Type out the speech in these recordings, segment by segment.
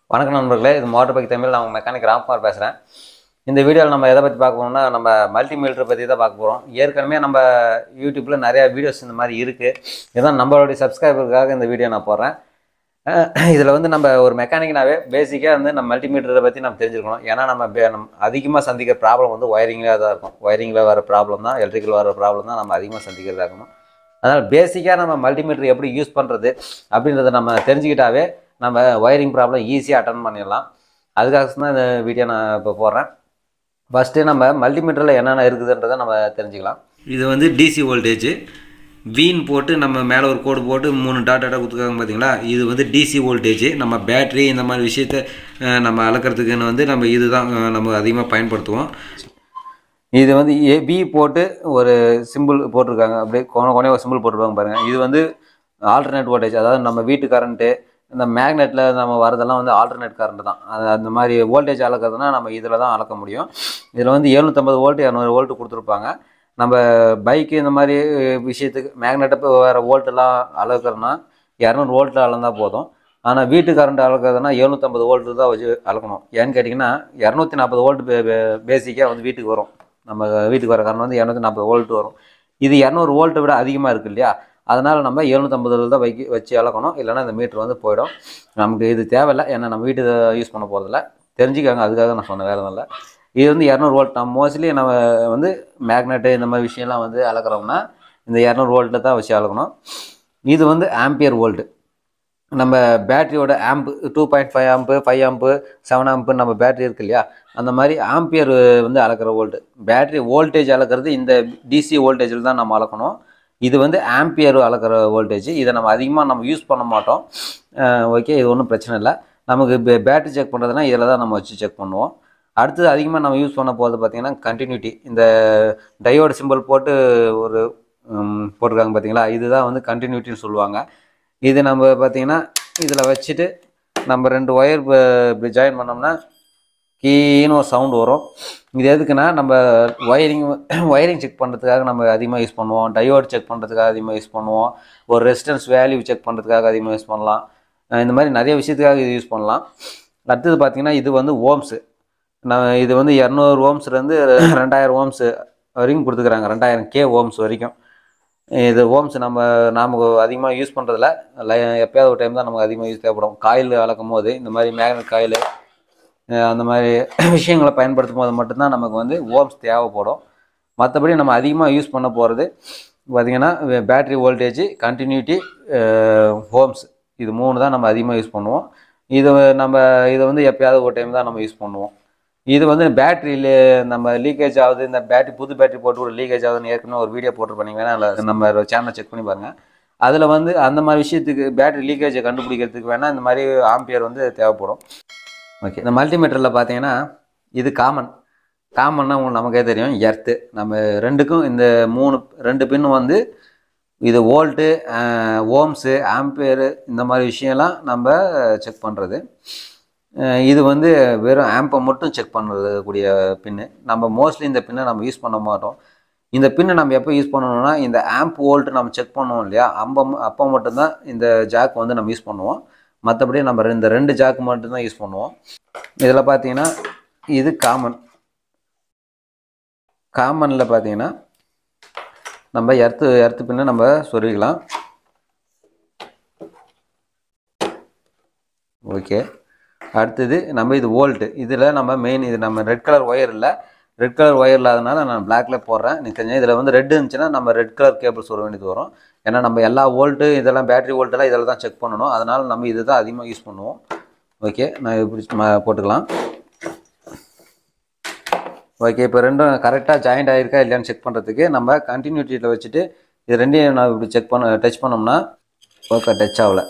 வணக்கம் நண்பர்களே இது மோட்டர் பைக் தமிழ் நான் மெக்கானிக் ராம்குமார் பேசுகிறேன் இந்த வீடியோவில் நம்ம எதை பற்றி பார்க்க போறோம்னா நம்ம மல்டிமீட்டரை பற்றி தான் பார்க்க போகிறோம் ஏற்கனவே நம்ம யூடியூப்பில் நிறையா வீடியோஸ் இந்த மாதிரி இருக்குது இதுதான் நம்மளுடைய சப்ஸ்கிரைபருக்காக இந்த வீடியோ நான் போடுறேன் இதில் வந்து நம்ம ஒரு மெக்கானிக்னாவே பேசிக்காக வந்து நம்ம மல்டிமீட்டரை பற்றி நம்ம தெரிஞ்சுக்கணும் ஏன்னா நம்ம பே- நம்ம அதிகமாக சந்திக்கிற ப்ராப்ளம் வந்து ஒயரிங்கில் தான் இருக்கும் ஒயரிங்கில் வர ப்ராப்ளம் தான் எலக்ட்ரிக்கல் வர ப்ராப்ளம் தான் நம்ம அதிகமாக சந்திக்கிறதா இருக்கணும் அதனால் பேசிக்காக நம்ம மல்டிமீட்டர் எப்படி யூஸ் பண்ணுறது அப்படின்றத நம்ம தெரிஞ்சுக்கிட்டாவே நம்ம ஒயரிங் ப்ராப்ளம் ஈஸியாக அட்டன் பண்ணிடலாம் அதுக்காக தான் இந்த வீடியோ நான் இப்போ போடுறேன் ஃபஸ்ட்டு நம்ம மல்டிமீட்டரில் என்னென்ன இருக்குதுன்றதை நம்ம தெரிஞ்சுக்கலாம் இது வந்து டிசி வோல்டேஜ் வீன் போட்டு நம்ம மேலே ஒரு கோடு போட்டு மூணு டாட் டாட்டாக கொடுத்துருக்காங்க பார்த்தீங்களா இது வந்து டிசி வோல்டேஜ் நம்ம பேட்ரி இந்த மாதிரி விஷயத்த அஹ், நம்ம அளக்கிறதுக்குன்னு வந்து நம்ம இதுதான் அஹ், நம்ம அதிகமாக பயன்படுத்துவோம் இது வந்து ஏபி போட்டு ஒரு சிம்பிள் போட்டிருக்காங்க அப்படியே கோண கோணே ஒரு சிம்பிள் போட்டிருப்பாங்க பாருங்கள் இது வந்து ஆல்டர்னேட் வோல்டேஜ் அதாவது நம்ம வீட்டு கரண்ட்டு இந்த மேக்னெட்டில் நம்ம வரதெல்லாம் வந்து ஆல்டர்னேட் கரண்ட் தான் அது அந்த மாதிரி வோல்டேஜ் அளக்கிறதுனா நம்ம இதில் தான் அளக்க முடியும் இதில் வந்து எழுநூற்றம்பது வோல்ட் இரநூறு வோல்ட் கொடுத்துருப்பாங்க நம்ம பைக்கு இந்த மாதிரி விஷயத்துக்கு மேக்னெட்டை வேறு வோல்ட்டெல்லாம் அளக்கிறோன்னா இரநூறு வோல்ட்டில் அளந்தால் போதும் ஆனால் வீட்டு கரண்ட் அளக்கிறதுனா எழுநூற்றம்பது வோல்ட்டு தான் வச்சு அளக்கணும் ஏன்னு கேட்டிங்கன்னா இரநூத்தி நாற்பது வோல்ட் பேசிக்காக வந்து வீட்டுக்கு வரும் நம்ம வீட்டுக்கு வர கரண்ட் வந்து இரநூத்தி நாற்பது வோல்ட் வரும் இது இரநூறு வோல்ட்டை விட அதிகமாக இருக்குது இல்லையா அதனால் நம்ம எழுநூற்றம்பதுல தான் வைக்க வச்சு அளக்கணும் இல்லைன்னா இந்த மீட்ரு வந்து போயிடும் நமக்கு இது தேவையில்லை ஏன்னா நம்ம வீட்டு யூஸ் பண்ண போகிறதில்ல தெரிஞ்சுக்காங்க அதுக்காக நான் சொன்னேன் வேறு இல்லை இது வந்து இரநூறு வோல்ட் நம்ம மோஸ்ட்லி நம்ம வந்து மேக்னெட்டு இந்த மாதிரி விஷயம்லாம் வந்து அளக்குறோம்னா இந்த இரநூறு வோல்ட்டில் தான் வச்சு அளக்கணும் இது வந்து ஆம்பியர் வோல்ட்டு நம்ம பேட்டரியோட amp two point five amp five amp seven amp நம்ம பேட்டரி இருக்கு இல்லையா அந்த மாதிரி ஆம்பியர் வந்து அளக்கிற வோல்ட்டு பேட்டரி வோல்டேஜ் அளக்கிறது இந்த டிசி வோல்டேஜில் தான் நம்ம அளக்கணும் இது வந்து ஆம்பியர் அளக்கிற வோல்டேஜ் இதை நம்ம அதிகமாக நம்ம யூஸ் பண்ண மாட்டோம் ஓகே இது ஒன்றும் பிரச்சனை இல்லை நமக்கு பேட்டரி செக் பண்ணுறதுனா இதில் தான் நம்ம வச்சு செக் பண்ணுவோம் அடுத்தது அதிகமாக நம்ம யூஸ் பண்ண போகிறது பார்த்திங்கன்னா கண்டினியூட்டி இந்த டயோடு சிம்பிள் போட்டு ஒரு ம், போட்டிருக்காங்க பார்த்தீங்களா இதுதான் வந்து கண்டினியூட்டின்னு சொல்லுவாங்க இது நம்ம பார்த்தீங்கன்னா இதில் வச்சுட்டு நம்ம ரெண்டு ஒயர் இப்படி ஜாயின் பண்ணோம்னா கீன்னு ஒரு சவுண்ட் வரும் இது எதுக்குன்னா நம்ம ஒயரிங் ஒயரிங் செக் பண்ணுறதுக்காக நம்ம அதிகமாக யூஸ் பண்ணுவோம் டயோட் செக் பண்ணுறதுக்காக அதிகமாக யூஸ் பண்ணுவோம் ஒரு ரெசிஸ்டன்ஸ் வேல்யூ செக் பண்ணுறதுக்காக அதிகமாக யூஸ் பண்ணலாம் அஹ் இந்த மாதிரி நிறைய விஷயத்துக்காக இது யூஸ் பண்ணலாம் அடுத்தது பார்த்தீங்கன்னா இது வந்து ஓம்ஸு நான் இது வந்து இரநூறு ஓம்ஸ்லேருந்து ரெண்டாயிரம் ஓம்ஸ் வரைக்கும் கொடுத்துக்கிறாங்க ரெண்டாயிரம் கே ஓம்ஸ் வரைக்கும் இது ஓம்ஸ் நம்ம நாம் அதிகமாக யூஸ் பண்ணுறதில்ல எப்பயாவது ஒரு டைம் தான் நமக்கு அதிகமாக யூஸ் தேவைப்படும் காயில் அளக்கும் போது இந்த மாதிரி மேக்னெட் காயில் அந்த மாதிரி விஷயங்களை பயன்படுத்தும் போது மட்டும்தான் நமக்கு வந்து ஓம்ஸ் தேவைப்படும் மற்றபடி நம்ம அதிகமாக யூஸ் பண்ண போகிறது பார்த்திங்கன்னா பேட்ரி வோல்டேஜ் கண்டினியூட்டி ஹோம்ஸ் இது மூணு தான் நம்ம அதிகமாக யூஸ் பண்ணுவோம் இது நம்ம இதை வந்து எப்பயாவது ஒரு டைம் தான் நம்ம யூஸ் பண்ணுவோம் இது வந்து பேட்டரியில் நம்ம லீக்கேஜ் ஆகுது இந்த பேட்டரி புது பேட்டரி போட்டு ஒரு லீக்கேஜ் ஆகுதுன்னு ஏற்கனவே ஒரு வீடியோ போட்டிருப்பேன் வேணா அதில் நம்ம சேனலை செக் பண்ணி பாருங்கள் அதில் வந்து அந்த மாதிரி விஷயத்துக்கு பேட்டரி லீக்கேஜை கண்டுபிடிக்கிறதுக்கு வேணால் இந்த மாதிரி ஆம்பியர் வந்து தேவைப்படும் ஓகே இந்த மல்டிமீட்டரில் பார்த்தீங்கன்னா இது காமன் காமன்னா உங்களுக்கு நமக்கே தெரியும் எர்த்து நம்ம ரெண்டுக்கும் இந்த மூணு ரெண்டு பின்னு வந்து இது வோல்ட்டு ஓம்ஸு ஆம்பியரு இந்த மாதிரி விஷயம்லாம் நம்ம செக் பண்ணுறது இது வந்து வெறும் ஆம்பை மட்டும் செக் பண்ணுறது கூடிய பின்னு நம்ம மோஸ்ட்லி இந்த பின்னை நம்ம யூஸ் பண்ண மாட்டோம் இந்த பின்னை நம்ம எப்போ யூஸ் பண்ணணும்னா இந்த ஆம்ப் வோல்ட் நம்ம செக் பண்ணுவோம் இல்லையா அப்போ அப்போ மட்டும்தான் இந்த ஜாக் வந்து நம்ம யூஸ் பண்ணுவோம் மற்றபடி நம்ம ரெ- இந்த ரெண்டு ஜாக் மட்டும்தான் யூஸ் பண்ணுவோம் இதில் பார்த்தீங்கன்னா இது காமன் காமனில் பார்த்தீங்கன்னா நம்ம எர்த்து எர்த்து பின்ன நம்ம சொருவிக்கலாம் ஓகே அடுத்தது நம்ம இது வோல்ட்டு இதில் நம்ம மெயின் இது நம்ம ரெட் கலர் ஒயர் இல்லை ரெட் கலர் ஒயர் இல்லாதனால நான் பிளாக்ல போடுறேன் எனக்கு தெரிஞ்சு இதில் வந்து ரெட் இருந்துச்சுன்னா நம்ம ரெட் கலர் கேபிள் சொல்ல வேண்டியது வரும் ஏன்னா நம்ம எல்லா வோல்ட்டு இதெல்லாம் பேட்டரி வோல்ட்டெல்லாம் இதில் தான் செக் பண்ணணும் அதனால் நம்ம இது தான் அதிகமாக யூஸ் பண்ணுவோம் ஓகே நான் இப்படி ம- போட்டுக்கலாம் ஓகே இப்போ ரெண்டும் கரெக்டாக ஜாயிண்ட் ஆகிருக்கா இல்லையான்னு செக் பண்ணுறதுக்கு நம்ம கண்டினியூட்டியில் வச்சுட்டு இது ரெண்டையும் நான் இப்படி செக் பண்ண டச் பண்ணோம்னா ஓகே டச் ஆகல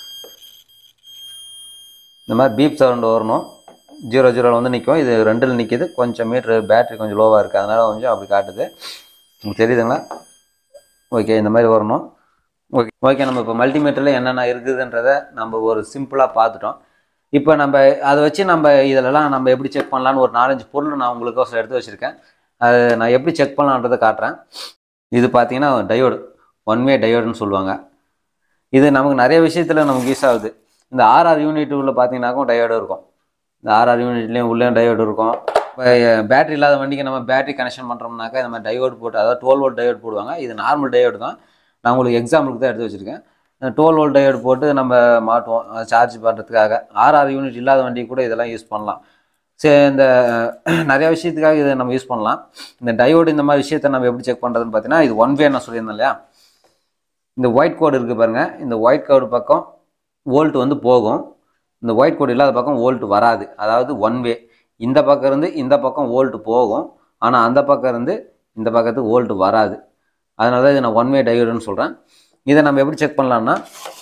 இந்த மாதிரி பீப் சவுண்ட் வரணும் ஜீரோ ஜீரோவில் வந்து நிற்கும் இது ரெண்டில் நிற்கிது கொஞ்சம் மீட்ரு பேட்டரி கொஞ்சம் லோவாக இருக்குது அதனால் கொஞ்சம் அப்படி காட்டுது உங்களுக்கு தெரியுதுங்களா ஓகே இந்த மாதிரி வரணும் ஓகே ஓகே நம்ம இப்போ மல்டிமீட்டரில் என்னென்ன இருக்குதுன்றதை நம்ம ஒரு சிம்பிளாக பார்த்துட்டோம் இப்போ நம்ம அதை வச்சு நம்ம இதிலலாம் நம்ம எப்படி செக் பண்ணலான்னு ஒரு நாலஞ்சு பொருள் நான் உங்களுக்கோசம் எடுத்து வச்சுருக்கேன் அது நான் எப்படி செக் பண்ணலான்றதை காட்டுறேன் இது பார்த்தீங்கன்னா டயோடு ஒன் வே டயோடுன்னு சொல்லுவாங்க இது நமக்கு நிறைய விஷயத்தில் நமக்கு யூஸ் ஆகுது இந்த ஆர்ஆர் யூனிட் உள்ள பார்த்தீங்கன்னாக்கும் டயோடு இருக்கும் இந்த ஆர்ஆர் யூனிட்லேயும் உள்ளே டயோடு இருக்கும் இப்போ பேட்டரி இல்லாத வண்டிக்கு நம்ம பேட்டரி கனெக்ஷன் பண்ணுறோம்னாக்கா இந்த மாதிரி டயோடு போட்டு அதாவது டுவெல் வோல்ட் டயோடு போடுவாங்க இது நார்மல் டயோடு தான் நான் உங்களுக்கு எக்ஸாம்பிளுக்கு தான் எடுத்து வச்சுருக்கேன் டுவெல் வோல்ட் டயோடு போட்டு நம்ம மாட்டுவோம் சார்ஜ் பண்ணுறதுக்காக ஆர்ஆர் யூனிட் இல்லாத வண்டி கூட இதெல்லாம் யூஸ் பண்ணலாம் சரி இந்த நிறைய விஷயத்துக்காக இதை நம்ம யூஸ் பண்ணலாம் இந்த டயோடு இந்த மாதிரி விஷயத்தை நம்ம எப்படி செக் பண்ணுறதுன்னு பார்த்தீங்கன்னா இது ஒன் வே நான் சொல்லியிருந்தேன் இல்லையா இந்த ஒயிட் கோடு இருக்குது பாருங்கள் இந்த ஒயிட் கோடு பக்கம் வோல்ட் வந்து போகும் இந்த ஒயிட் கோடு இல்லாத பக்கம் வோல்ட் வராது அதாவது ஒன் வே இந்த பக்கம் இருந்து இந்த பக்கம் வோல்ட் போகும் ஆனால் அந்த பக்கம் இருந்து இந்த பக்கத்துக்கு வோல்ட் வராது அதனால தான் இதை நான் ஒன் வே டயோடுன்னு சொல்கிறேன் இதை நம்ம எப்படி செக் பண்ணலாம்னா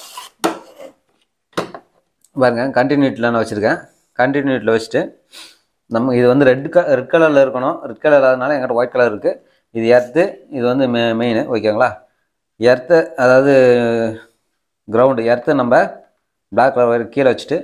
பாருங்க கண்டினியூட்டில் நான் வச்சுருக்கேன் கண்டினியூட்டில் வச்சுட்டு நம்ம இது வந்து ரெட் க ரெட் கலரில் இருக்கணும் ரெட் கலர் இல்லாதனால என்கிட்ட ஒயிட் கலர் இருக்குது இது எர்த்து இது வந்து மெ மெயின் ஓகேங்களா எர்த்து அதாவது கிரவுண்டு எர்த்து நம்ம பிளாக் கலர் ஒயர் கீழே வச்சுட்டு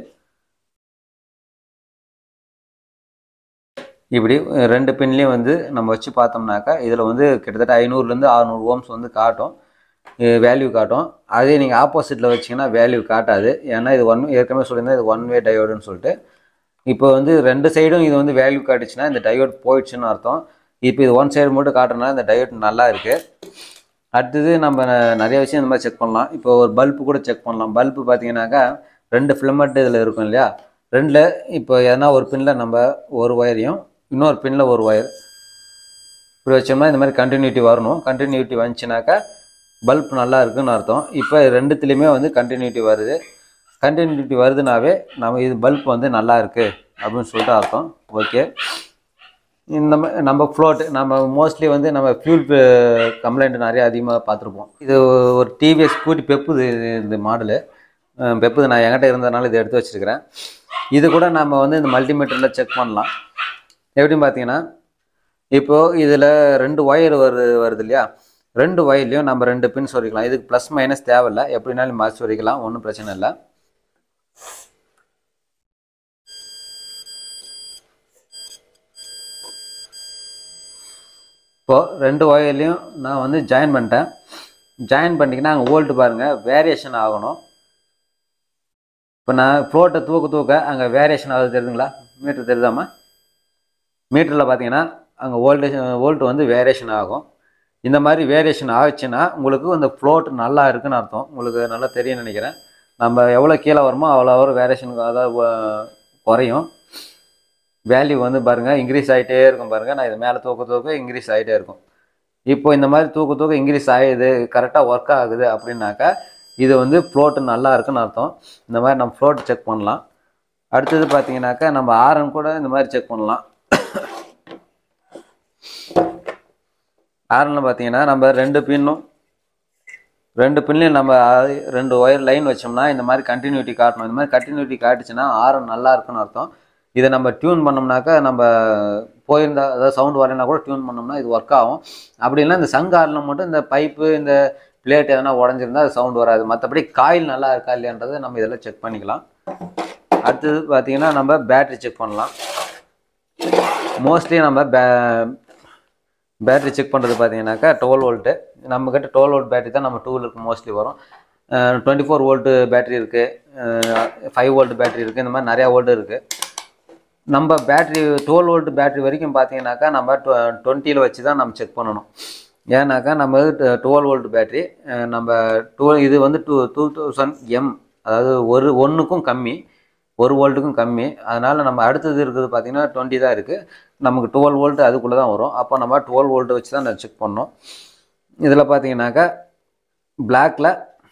இப்படி ரெண்டு பின்லேயும் வந்து நம்ம வச்சு பார்த்தோம்னாக்கா இதில் வந்து கிட்டத்தட்ட ஐநூறுலேருந்து அறநூறு ஓம்ஸ் வந்து காட்டும் வேல்யூ காட்டும் அதே நீங்கள் ஆப்போசிட்டில் வச்சிங்கன்னா வேல்யூ காட்டாது ஏன்னா இது ஒன் ஏற்கனவே சொல்லியிருந்தேன் இது ஒன் வே டயோடுன்னு சொல்லிட்டு இப்போ வந்து ரெண்டு சைடும் இது வந்து வேல்யூ காட்டுச்சுன்னா இந்த டயோட் போயிடுச்சுன்னு அர்த்தம் இப்போ இது ஒன் சைடு மட்டும் காட்டுறதுனால இந்த டயோட் நல்லா இருக்குது அடுத்தது நம்ம ந- நிறைய விஷயம் இந்த மாதிரி செக் பண்ணலாம் இப்போ ஒரு பல்பு கூட செக் பண்ணலாம் பல்பு பார்த்தீங்கன்னாக்கா ரெண்டு ஃபிலமெண்ட் இதில் இருக்கும் இல்லையா ரெண்டில் இப்போ எதனா ஒரு பின்னில் நம்ம ஒரு ஒயரையும் இன்னொரு பின்னில் ஒரு ஒயர் இப்படி வச்சோம்னா இந்த மாதிரி கண்டினியூட்டி வரணும் கண்டினியூட்டி வந்துச்சுனாக்கா பல்ப் நல்லா இருக்குன்னு அர்த்தம் இப்போ ரெண்டுத்துலேயுமே வந்து கண்டினியூட்டி வருது கண்டினியூட்டி வருதுனாவே நம்ம இது பல்ப் வந்து நல்லா இருக்குது அப்படின்னு சொல்லிட்டு அர்த்தம் ஓகே இந்த மா- நம்ம ஃப்ளோட் நம்ம மோஸ்ட்லி வந்து நம்ம ஃபியூல் கம்ப்ளைண்ட் நிறைய அதிகமாக பார்த்துருப்போம் இது ஒரு டிவிஎஸ் ஸ்கூட்டி பெப்புது இது- இந்த மாடலு பெப்புது நான் என்கிட்ட இருந்ததுனால இதை எடுத்து வச்சிருக்கிறேன் இது கூட நம்ம வந்து இந்த மல்டிமீட்டரில் செக் பண்ணலாம் எப்படின்னு பார்த்தீங்கன்னா இப்போது இதில் ரெண்டு ஒயர் வருது வருது இல்லையா ரெண்டு ஒயர்லையும் நம்ம ரெண்டு பின் சொருக்கலாம் இதுக்கு ப்ளஸ் மைனஸ் தேவையில்ல எப்படினாலும் மாற்றி சொருக்கலாம் ஒன்றும் பிரச்சனை இல்லை இப்போது ரெண்டு ஒயர்லையும் நான் வந்து ஜாயின் பண்ணிட்டேன் ஜாயின் பண்ணிங்கன்னா அங்கே வோல்ட்டு பாருங்கள் வேரியேஷன் ஆகணும் இப்போ நான் ஃப்ளோட்டை தூக்க தூக்க அங்கே வேரியேஷன் ஆகுது தெரியுதுங்களா மீட்ரு தெரியுதாம்மா மீட்டரில் பார்த்தீங்கன்னா அங்கே வோல்டேஜ் வோல்ட் வந்து வேரியேஷன் ஆகும் இந்த மாதிரி வேரியேஷன் ஆச்சுன்னா உங்களுக்கு இந்த ஃப்ளோட் நல்லா இருக்குன்னு அர்த்தம் உங்களுக்கு நல்லா தெரியும் நினைக்கிறேன் நம்ம எவ்வளோ கீழே வருமோ அவ்வளோ வரும் வேரியேஷன் அதாவது வ- குறையும் வேல்யூ வந்து பாருங்கள் இன்க்ரீஸ் ஆகிட்டே இருக்கும் பாருங்கள் நான் இது மேலே தூக்க தூக்க இன்க்ரீஸ் ஆகிட்டே இருக்கும் இப்போ இந்த மாதிரி தூக்க தூக்க இன்க்ரீஸ் ஆகுது கரெக்டாக ஒர்க் ஆகுது அப்படின்னாக்கா இது வந்து ஃப்ளோட்டு நல்லா இருக்குன்னு அர்த்தம் இந்த மாதிரி நம்ம ஃப்ளோட் செக் பண்ணலாம் அடுத்தது பார்த்தீங்கன்னாக்கா நம்ம ஆரன் கூட இந்த மாதிரி செக் பண்ணலாம் ஆரனில் பார்த்தீங்கன்னா நம்ம ரெண்டு பின்னும் ரெண்டு பின்லையும் நம்ம அ- ரெண்டு ஒயர் லைன் வச்சோம்னா இந்த மாதிரி கண்டினியூட்டி காட்டணும் இந்த மாதிரி கண்டினியூட்டி காட்டுச்சுன்னா ஆரம் நல்லா இருக்குன்னு அர்த்தம் இதை நம்ம டியூன் பண்ணோம்னாக்கா நம்ம போயிருந்தா அதாவது சவுண்ட் வரலைன்னா கூட டியூன் பண்ணோம்னா இது ஒர்க் ஆகும் அப்படி இல்லைன்னா இந்த சங்காரில் மட்டும் இந்த பைப்பு இந்த பிளேட் எதனா உடஞ்சிருந்தா அது சவுண்ட் வராது மற்றபடி காயில் நல்லா இருக்கா இல்லையான்றதை நம்ம இதெல்லாம் செக் பண்ணிக்கலாம் அடுத்தது பார்த்தீங்கன்னா நம்ம பேட்டரி செக் பண்ணலாம் மோஸ்ட்லி நம்ம பே பேட்டரி செக் பண்ணுறது பார்த்தீங்கன்னாக்கா டுவெல் வோல்ட்டு நம்மக்கிட்ட டுவெல் வோல்ட் பேட்டரி தான் நம்ம டூ வீலருக்கு மோஸ்ட்லி வரும் டுவெண்ட்டி ஃபோர் வோல்ட்டு பேட்டரி இருக்குது ஃபைவ் வோல்ட் பேட்டரி இருக்குது இந்த மாதிரி நிறையா வோல்ட் இருக்குது நம்ம பேட்டரி டுவெல் வோல்ட் பேட்டரி வரைக்கும் பார்த்தீங்கன்னாக்கா நம்ம டுவெண்ட்டியில் வச்சு தான் நம்ம செக் பண்ணணும் ஏன்னாக்கா நம்ம டுவெல் வோல்ட் பேட்டரி நம்ம டூ இது வந்து டூ டூ தௌசண்ட் எம் அதாவது ஒரு ஒன்றுக்கும் கம்மி ஒரு வோல்ட்டுக்கும் கம்மி அதனால் நம்ம அடுத்தது இருக்குது பார்த்தீங்கன்னா டுவெண்ட்டி தான் இருக்குது நமக்கு டுவெல் வோல்ட் அதுக்குள்ளே தான் வரும் அப்போ நம்ம டுவெல் வோல்ட் வச்சு தான் செக் பண்ணோம் இதில் பார்த்தீங்கன்னாக்கா பிளாக்கில்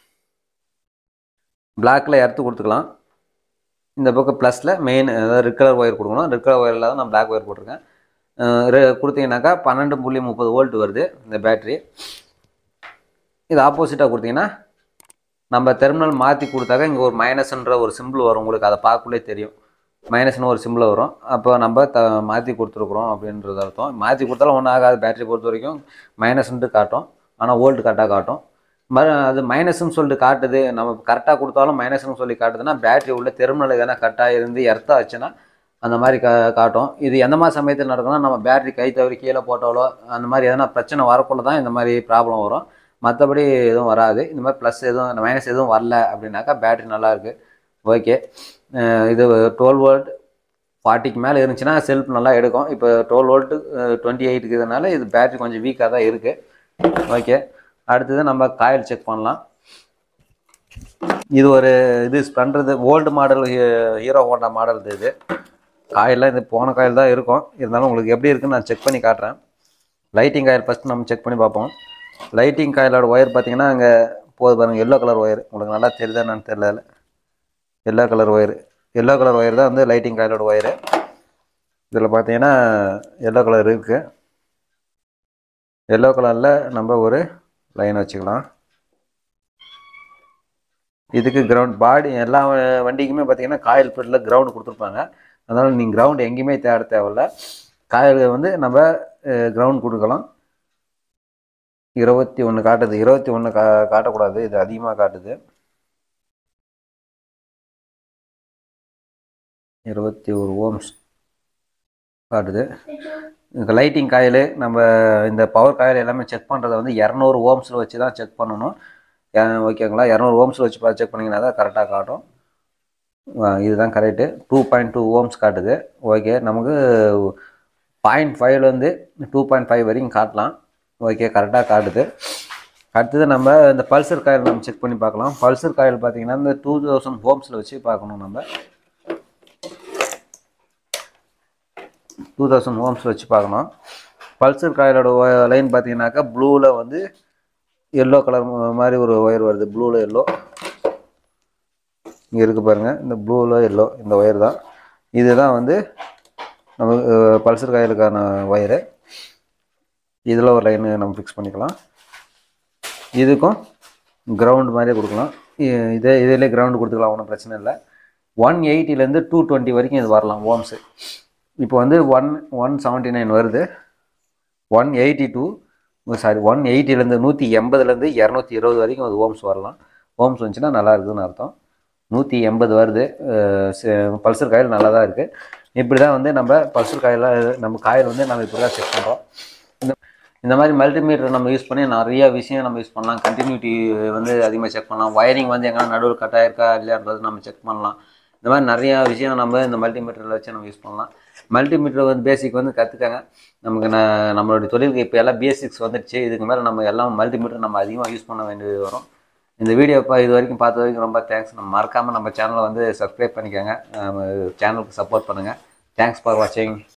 பிளாக்கில் எர்த்து கொடுத்துக்கலாம் இந்த பக்கம் ப்ளஸில் மெயின் அதாவது ரெட் கலர் ஒயர் கொடுக்கணும் ரெட் கலர் ஒயரில் தான் நான் பிளாக் ஒயர் போட்டிருக்கேன் அஹ் ரெ- கொடுத்தீங்கன்னாக்கா பன்னெண்டு புள்ளி முப்பது வோல்ட் வருது இந்த பேட்ரி இது ஆப்போசிட்டாக கொடுத்தீங்கன்னா நம்ம டெர்மினல் மாற்றி கொடுத்தாக்க இங்கே ஒரு மைனஸ்ன்ற ஒரு சிம்பிள் வரும் உங்களுக்கு அதை பார்க்கக்குள்ளே தெரியும் மைனஸ்னு ஒரு சிம்பிள் வரும் அப்போ நம்ம த மாற்றி கொடுத்துருக்குறோம் அப்படின்றது அர்த்தம் மாற்றி கொடுத்தாலும் ஒன்றும் ஆகாது பேட்டரி பொறுத்த வரைக்கும் மைனஸ்ன்ட்டு காட்டும் ஆனால் வோல்ட் கரெக்டாக காட்டும் மறு அது மைனஸ்னு சொல்லிட்டு காட்டுது நம்ம கரெக்டாக கொடுத்தாலும் மைனஸ்னு சொல்லி காட்டுதுன்னா பேட்டரி உள்ள டெர்மினல் எதனா கட்டாக இருந்து எர்த்தா ஆச்சுன்னா அந்த மாதிரி கா காட்டும் இது எந்த மாதிரி சமயத்தில் நடக்கும்னா நம்ம பேட்டரி கை தவறி கீழே போட்டாலோ அந்த மாதிரி எதனா பிரச்சனை வரக்குள்ள தான் இந்த மாதிரி ப்ராப்ளம் வரும் மற்றபடி எதுவும் வராது இந்த மாதிரி ப்ளஸ் எதுவும் மைனஸ் எதுவும் வரல அப்படின்னாக்கா பேட்டரி நல்லா இருக்கு ஓகே இது டுவெல் வோல்ட் ஃபார்ட்டிக்கு மேலே இருந்துச்சுன்னா செல்ஃப் நல்லா எடுக்கும் இப்போ டுவெல் வோல்ட்டு டுவெண்ட்டி எயிட் இருக்கிறதுனால இது பேட்டரி கொஞ்சம் வீக்காக தான் இருக்குது ஓகே அடுத்தது நம்ம காயில் செக் பண்ணலாம் இது ஒரு இது பண்ணுறது old model Hero Honda model இது காயெல்லாம் இது போன காயில் தான் இருக்கும் இருந்தாலும் உங்களுக்கு எப்படி இருக்குன்னு நான் செக் பண்ணி காட்டுறேன் லைட்டிங் காயில் ஃபஸ்ட் நம்ம செக் பண்ணி பார்ப்போம் லைட்டிங் காயிலோட ஒயர் பார்த்தீங்கன்னா அங்கே போகுது பாருங்கள் எல்லோ கலர் ஒயர் உங்களுக்கு நல்லா தெரியுதா என்னன்னு தெரியல yellow colour wire yellow colour wire தான் வந்து லைட்டிங் காயிலோட ஒயரு இதில் பார்த்தீங்கன்னா எல்லோ கலர் இருக்குது எல்லோ கலரில் நம்ம ஒரு லைன் வச்சுக்கலாம் இதுக்கு கிரவுண்ட் பாடி எல்லா வண்டிக்குமே பார்த்தீங்கன்னா காயில் பிரிட்டில் கிரவுண்டு கொடுத்துருப்பாங்க அதனால் நீங்கள் கிரவுண்ட் எங்கேயுமே தேட தேவையில்ல காயில் வந்து நம்ம கிரவுண்ட் கொடுக்கலாம் இருபத்தி ஒன்று காட்டுது இருபத்தி ஒன்று கா காட்டக்கூடாது இது அதிகமாக காட்டுது இருபத்தி ஒரு ஓம்ஸ் காட்டுது இந்த லைட்டிங் காயில் நம்ம இந்த பவர் காயில் எல்லாமே செக் பண்ணுறத வந்து இரநூறு ஓம்ஸில் வச்சு தான் செக் பண்ணணும் ஏன் ஓகேங்களா இரநூறு ஓம்ஸில் வச்சு பார்த்து செக் பண்ணிங்கன்னா தான் கரெக்டாக காட்டும் ஆ, இதுதான் correct two point two ohms காட்டுது ஓகே நமக்கு பாயிண்ட் ஃபைவ்லேருந்து டூ பாயிண்ட் ஃபைவ் வரைக்கும் காட்டலாம் ஓகே கரெக்டாக காட்டுது அடுத்தது நம்ம இந்த பல்சர் காயில் நம்ம செக் பண்ணி பார்க்கலாம் பல்சர் காயில் பார்த்தீங்கன்னா இந்த டூ தௌசண்ட் ஹோம்ஸில் வச்சு பார்க்கணும் நம்ம டூ தௌசண்ட் ஹோம்ஸில் வச்சு பார்க்கணும் பல்சர் காயிலோட லைன் பார்த்தீங்கன்னாக்கா ப்ளூவில் வந்து எல்லோ கலர் மாதிரி ஒரு ஒயர் வருது ப்ளூவில் எல்லோ இங்கே இருக்குது பாருங்கள் இந்த ப்ளூவில் எல்லோ இந்த ஒயர் தான் இதுதான் வந்து நம்ம பல்சர் காயிலுக்கான ஒயரு இதில் ஒரு லைன் நம்ம ஃபிக்ஸ் பண்ணிக்கலாம் இதுக்கும் கிரவுண்ட் மாதிரியே கொடுக்கலாம் இ- இதே இதிலே கிரவுண்டு கொடுத்துக்கலாம் ஒன்றும் பிரச்சனை இல்லை ஒன் எயிட்டிலேருந்து டூ டுவெண்ட்டி வரைக்கும் இது வரலாம் ஓம்ஸு இப்போ வந்து ஒன் ஒன் செவன்ட்டி நைன் வருது one eighty two sorry one எயிட்டிலேருந்து நூற்றி எண்பதுலேருந்து இரநூத்தி இருபது வரைக்கும் அது ஓம்ஸ் வரலாம் ஓம்ஸ் வந்துச்சுன்னா நல்லா இருக்குதுன்னு அர்த்தம் நூற்றி எண்பது வருது பல்சர் காயில் நல்லா தான் இருக்குது இப்படி தான் வந்து நம்ம பல்சர் காயில் நம்ம காயில் வந்து நம்ம இப்படி தான் செக் பண்ணுறோம் இந்த இந்த மாதிரி மல்டிமீட்டர் நம்ம யூஸ் பண்ணி நிறைய விஷயம் நம்ம யூஸ் பண்ணலாம் கண்டினியூட்டி வந்து அதிகமாக செக் பண்ணலாம் வயரிங் வந்து எங்கன்னா நடுவில் கட் ஆயிருக்கா இல்லையான்றது நம்ம செக் பண்ணலாம் இந்த மாதிரி நிறையா விஷயம் நம்ம இந்த மல்டிமீட்டரில் வச்சு நம்ம யூஸ் பண்ணலாம் மல்டிமீட்டர் வந்து பேசிக் வந்து கற்றுக்கங்க நமக்கு நான் நம்மளுடைய தொழிலுக்கு இப்போ எல்லாம் பேசிக்ஸ் வந்துடுச்சு இதுக்கு மேலே நம்ம எல்லாம் மல்டிமீட்டர் நம்ம அதிகமாக யூஸ் பண்ண வேண்டியது வரும் இந்த வீடியோ இப்போ இது வரைக்கும் பார்த்த வரைக்கும் ரொம்ப தேங்க்ஸ் நம்ம மறக்காமல் நம்ம சேனலை வந்து சப்ஸ்கிரைப் பண்ணிக்கோங்க சேனலுக்கு சப்போர்ட் பண்ணுங்கள் தேங்க்ஸ் ஃபார் வாட்சிங்